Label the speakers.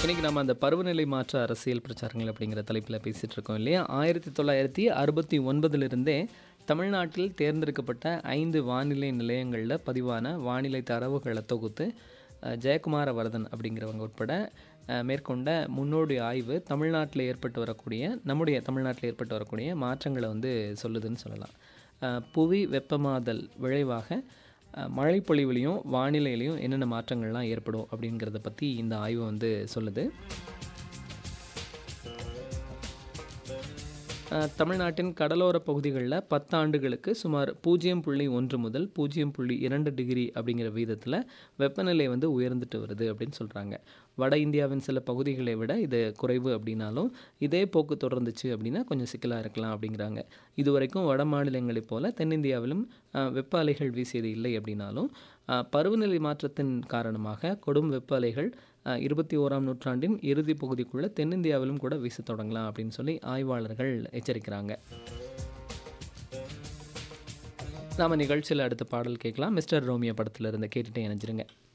Speaker 1: இன்னைக்கு நம்ம அந்த பருவநிலை மாற்ற அரசியல் பிரச்சாரங்கள் அப்படிங்கிற தலைப்பில் பேசிகிட்டு இருக்கோம் இல்லையா ஆயிரத்தி தொள்ளாயிரத்தி அறுபத்தி ஒன்பதுலேருந்தே தமிழ்நாட்டில் தேர்ந்தெடுக்கப்பட்ட ஐந்து வானிலை நிலையங்களில் பதிவான வானிலை தரவுகளை தொகுத்து அஹ், ஜெயக்குமார வரதன் அப்படிங்கிறவங்க உட்பட அஹ், மேற்கொண்ட முன்னோடி ஆய்வு தமிழ்நாட்டில் ஏற்பட்டு வரக்கூடிய நம்முடைய தமிழ்நாட்டில் ஏற்பட்டு வரக்கூடிய மாற்றங்களை வந்து சொல்லுதுன்னு சொல்லலாம் அஹ், புவி வெப்பமாதல் விளைவாக அஹ், மழைப்பொழிவுலையும் வானிலையிலையும் என்னென்ன மாற்றங்கள்லாம் ஏற்படும் அப்படிங்கிறத பற்றி இந்த ஆய்வு வந்து சொல்லுது அஹ், தமிழ்நாட்டின் கடலோர பகுதிகளில் பத்தாண்டுகளுக்கு சுமார் பூஜ்ஜியம் புள்ளி ஒன்று முதல் பூஜ்ஜியம் புள்ளி இரண்டு டிகிரி அப்படிங்கிற வீதத்தில் வெப்பநிலை வந்து உயர்ந்துட்டு வருது அப்படின்னு சொல்கிறாங்க வட இந்தியாவின் சில பகுதிகளை விட இது குறைவு அப்படின்னாலும் இதே போக்கு தொடர்ந்துச்சு அப்படின்னா கொஞ்சம் சிக்கலாக இருக்கலாம் அப்படிங்கிறாங்க இதுவரைக்கும் வட மாநிலங்களைப் போல தென்னிந்தியாவிலும் அஹ், வெப்ப அலைகள் வீசியது இல்லை அப்படின்னாலும் அஹ், பருவநிலை மாற்றத்தின் காரணமாக கொடும் வெப்ப அலைகள் அஹ், இருபத்தி ஓராம் நூற்றாண்டின் இறுதி பகுதிக்குள்ளே தென்னிந்தியாவிலும் கூட வீசத் தொடங்கலாம் அப்படின்னு சொல்லி ஆய்வாளர்கள் எச்சரிக்கிறாங்க நாம நிகழ்ச்சியில் அடுத்த பாடல் கேட்கலாம் மிஸ்டர் ரோமியோ படத்தில் இருந்த கேட்டுட்டே இணைஞ்சிருங்க